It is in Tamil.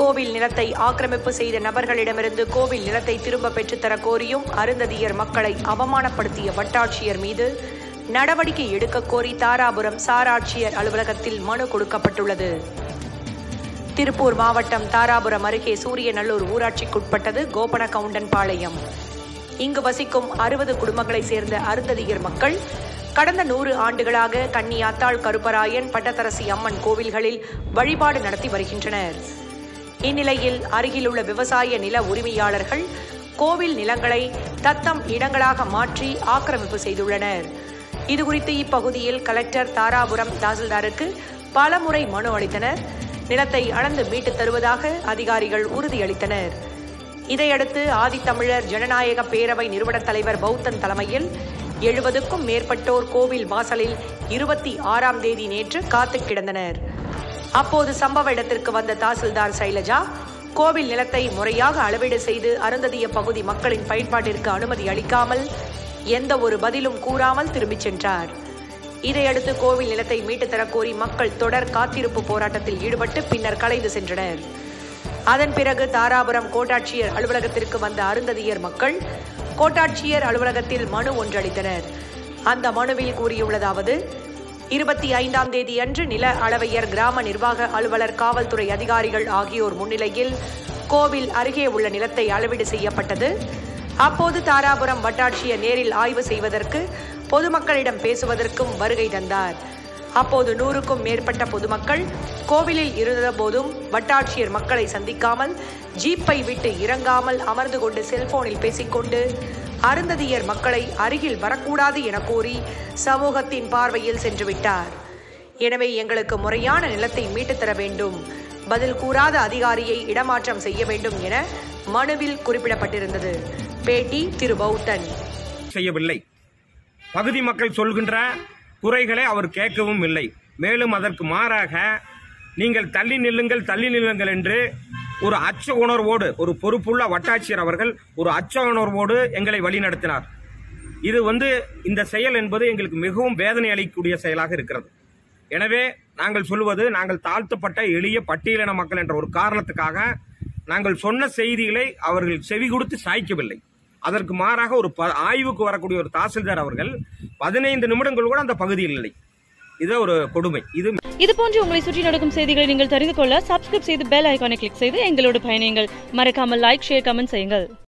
கோவில் நிலத்தை ஆக்கிரமிப்பு செய்த நபர்களிடமிருந்து கோவில் நிலத்தை திரும்ப பெற்றுத்தர கோரியும் அருந்ததியர் மக்களை அவமானப்படுத்திய வட்டாட்சியர் மீது நடவடிக்கை எடுக்க கோரி தாராபுரம் சாராட்சியர் அலுவலகத்தில் மனு கொடுக்கப்பட்டுள்ளது திருப்பூர் மாவட்டம் தாராபுரம் அருகே சூரியநல்லூர் ஊராட்சிக்குட்பட்டது கோபனகவுண்டன் இங்கு வசிக்கும் அறுபது குடும்பங்களைச் சேர்ந்த அருந்ததியர் மக்கள் கடந்த நூறு ஆண்டுகளாக கன்னியாத்தாள் கருப்பராயன் பட்டத்தரசி அம்மன் கோவில்களில் வழிபாடு நடத்தி வருகின்றனர் இந்நிலையில் அருகிலுள்ள விவசாய நில உரிமையாளர்கள் கோவில் நிலங்களை தத்தம் இடங்களாக மாற்றி ஆக்கிரமிப்பு செய்துள்ளனர் இதுகுறித்து இப்பகுதியில் கலெக்டர் தாராபுரம் தாசில்தாருக்கு பலமுறை மனு அளித்தனர் நிலத்தை அளந்து மீட்டுத் தருவதாக அதிகாரிகள் உறுதியளித்தனர் இதையடுத்து ஆதித்தமிழர் ஜனநாயக பேரவை நிறுவனத் தலைவர் பௌத்தன் தலைமையில் எழுபதுக்கும் மேற்பட்டோர் கோவில் வாசலில் இருபத்தி ஆறாம் தேதி நேற்று காத்து கிடந்தனர் அப்போது சம்பவ இடத்திற்கு வந்த தாசில்தார் சைலஜா கோவில் நிலத்தை முறையாக அளவீடு செய்து அருந்ததிய பகுதி மக்களின் பயன்பாட்டிற்கு அனுமதி அளிக்காமல் எந்த ஒரு பதிலும் கூறாமல் திரும்பிச் சென்றார் இதையடுத்து கோவில் நிலத்தை மீட்டுத் தரக்கோரி மக்கள் தொடர் காத்திருப்பு போராட்டத்தில் ஈடுபட்டு பின்னர் கலைந்து சென்றனர் அதன் பிறகு தாராபுரம் கோட்டாட்சியர் அலுவலகத்திற்கு வந்த அருந்ததியர் மக்கள் கோட்டாட்சியர் அலுவலகத்தில் மனு ஒன்றளித்தனர் அந்த மனுவில் கூறியுள்ளதாவது இருபத்தி ஐந்தாம் தேதி அன்று நில அளவையர் கிராம நிர்வாக அலுவலர் காவல்துறை அதிகாரிகள் ஆகியோர் முன்னிலையில் கோவில் அருகே உள்ள நிலத்தை அளவீடு செய்யப்பட்டது அப்போது தாராபுரம் வட்டாட்சியர் நேரில் ஆய்வு செய்வதற்கு பொதுமக்களிடம் பேசுவதற்கும் வருகை தந்தார் அப்போது நூறுக்கும் மேற்பட்ட பொதுமக்கள் கோவிலில் இருந்தபோதும் வட்டாட்சியர் மக்களை சந்திக்காமல் ஜீப்பை விட்டு இறங்காமல் அமர்ந்து கொண்டு செல்போனில் பேசிக்கொண்டு அருந்ததியர் மக்களை அருகில் வரக்கூடாது என கூறி சமூகத்தின் பார்வையில் சென்று விட்டார் எனவே எங்களுக்கு முறையான நிலத்தை மீட்டுத் தர வேண்டும் பதில் கூறாத அதிகாரியை இடமாற்றம் செய்ய வேண்டும் என மனுவில் குறிப்பிடப்பட்டிருந்தது பேட்டி திரு பௌத்தன் செய்யவில்லை பகுதி மக்கள் சொல்கின்ற குறைகளை அவர் கேட்கவும் இல்லை மேலும் அதற்கு மாறாக நீங்கள் தள்ளி நில்லுங்கள் தள்ளி நில்லுங்கள் என்று ஒரு அச்ச உணர்வோடு ஒரு பொறுப்புள்ள வட்டாட்சியர் அவர்கள் ஒரு அச்ச உணர்வோடு எங்களை வழிநடத்தினார் இது வந்து இந்த செயல் என்பது எங்களுக்கு மிகவும் வேதனை அளிக்கக்கூடிய செயலாக இருக்கிறது எனவே நாங்கள் சொல்வது நாங்கள் தாழ்த்தப்பட்ட எளிய பட்டியலின மக்கள் என்ற ஒரு காரணத்துக்காக நாங்கள் சொன்ன செய்திகளை அவர்கள் செவி கொடுத்து சாய்க்கவில்லை அதற்கு மாறாக ஒரு ப- ஆய்வுக்கு வரக்கூடிய ஒரு தாசில்தார் அவர்கள் பதினைந்து நிமிடங்கள் கூட அந்த பகுதியில் இல்லை இது ஒரு கொடுமை இது இது போன்று உங்களை சுற்றி நடக்கும் செய்திகளை நீங்கள் தெரிந்து கொள்ள சப்ஸ்கிரைப் செய்து பெல் ஐகானை கிளிக் செய்து எங்களோடு பயணியுங்கள் மறக்காமல் லைக் ஷேர் கமெண்ட் செய்யுங்கள்